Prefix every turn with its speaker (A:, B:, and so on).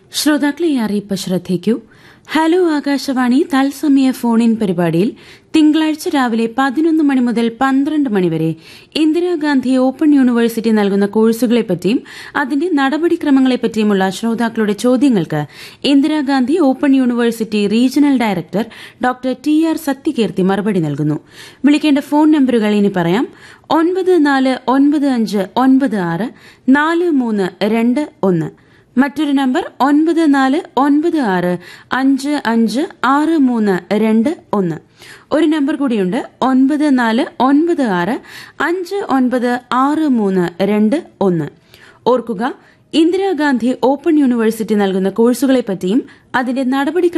A: ശ്രോതാക്കളെ ഈ അറിയിപ്പ് ശ്രദ്ധിക്കൂ ഹലോ ആകാശവാണി തത്സമയ ഫോൺ ഇൻ പരിപാടിയിൽ തിങ്കളാഴ്ച രാവിലെ പതിനൊന്ന് മണി മുതൽ പന്ത്രണ്ട് മണിവരെ ഇന്ദിരാഗാന്ധി ഓപ്പൺ യൂണിവേഴ്സിറ്റി നൽകുന്ന കോഴ്സുകളെപ്പറ്റിയും അതിന്റെ നടപടിക്രമങ്ങളെപ്പറ്റിയുമുള്ള ശ്രോതാക്കളുടെ ചോദ്യങ്ങൾക്ക് Indira Gandhi open university regional director doctor T R Sathyakeerthi മറുപടി നൽകുന്നു വിളിക്കേണ്ട ഫോൺ നമ്പറുകൾ ഇനി പറയാം ഒൻപത് നാല് ഒൻപത് അഞ്ച് ഒൻപത് ആറ് നാല് മൂന്ന് രണ്ട് ഒന്ന് മറ്റൊരു നമ്പർ ഒൻപത് നാല് ഒൻപത് ആറ് അഞ്ച് അഞ്ച് ആറ് മൂന്ന് രണ്ട് ഒന്ന് ഒരു നമ്പർ കൂടിയുണ്ട് ഒൻപത് നാല് ഒൻപത് ആറ് അഞ്ച് ഒൻപത് ആറ് മൂന്ന് രണ്ട് ഒന്ന് ഓർക്കുക ഇന്ദിരാഗാന്ധി ഓപ്പൺ യൂണിവേഴ്സിറ്റി നൽകുന്ന കോഴ്സുകളെപ്പറ്റിയും അതിന്റെ നടപടി